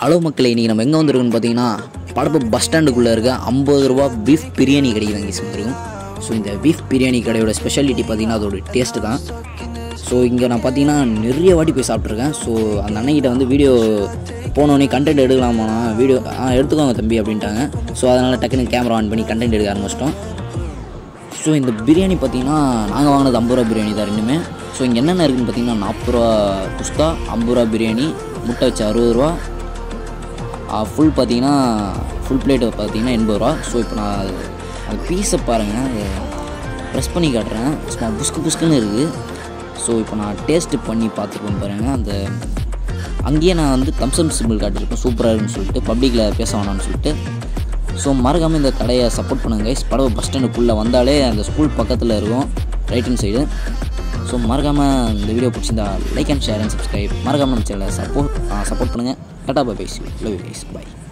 hello மக்களே இன்றைக்கி நம்ம எங்கே வந்திருக்கோம்னு பார்த்தீங்கன்னா படப்பு பஸ் ஸ்டாண்டுக்குள்ளே இருக்க ஐம்பது ரூபா பீஃப் பிரியாணி கடைக்கு தான் இங்கே வந்திருக்கும் ஸோ இந்த பீஃப் பிரியாணி கடையோட ஸ்பெஷாலிட்டி பார்த்தீங்கன்னா அதோட டேஸ்ட்டு தான் ஸோ இங்கே நான் பார்த்தீங்கன்னா நிறைய வாட்டி போய் சாப்பிட்ருக்கேன் ஸோ அந்த அண்ணன்கிட்ட வந்து வீடியோ போனோடனே கண்டென்ட் எடுக்கலாமாண்ணா வீடியோ ஆ எடுத்துக்கோங்க தம்பி அப்படின்ட்டாங்க ஸோ அதனால் டக்குன்னு கேமரா ஆன் பண்ணி கண்டென்ட் எடுக்க ஆரம்பிச்சிட்டோம் ஸோ இந்த பிரியாணி பார்த்தீங்கன்னா நாங்கள் வாங்கினது ஐம்பது ரூபா பிரியாணி தான் ரெண்டுமே ஸோ இங்கே என்னென்ன இருக்குதுன்னு பார்த்தீங்கன்னா நாற்பது ரூபா குஸ்கா ஐம்பது ரூபா பிரியாணி முட்டை வச்சு அறுபது ரூபா ஃபுல் பார்த்தீங்கன்னா ஃபுல் பிளேட்டு பார்த்தீங்கன்னா எண்பது ரூபா ஸோ இப்போ நான் அது- அந்த பீஸை பாருங்கள் அது ப்ரெஸ் பண்ணி காட்டுறேன் சும்மா புஸ்கு புஸ்குன்னு இருக்குது ஸோ இப்போ நான் டேஸ்ட்டு பண்ணி பார்த்துருப்பேன் பாருங்கள் அந்த அங்கேயே நான் வந்து தம்சம் சிம்பிள் காட்டியிருப்பேன் சூப்பராக இருக்குன்னு சொல்லிட்டு பப்ளிக்கில் பேச வேணாம்னு சொல்லிட்டு ஸோ மறக்காமல் இந்த கடையை சப்போர்ட் பண்ணுங்க கைஸ் படவை பஸ் ஸ்டாண்டுக்குள்ளே வந்தாலே அந்த ஸ்கூல் பக்கத்தில் இருக்கும் ரைட் ஹேண்ட் சைடு ஸோ மறக்காமல் இந்த வீடியோ பிடிச்சிருந்தா like and share and subscribe மறக்காமல் நம்ம சேனலை சப்போர்ட் சப்போர்ட் பண்ணுங்கள் tata bye byes love you guys by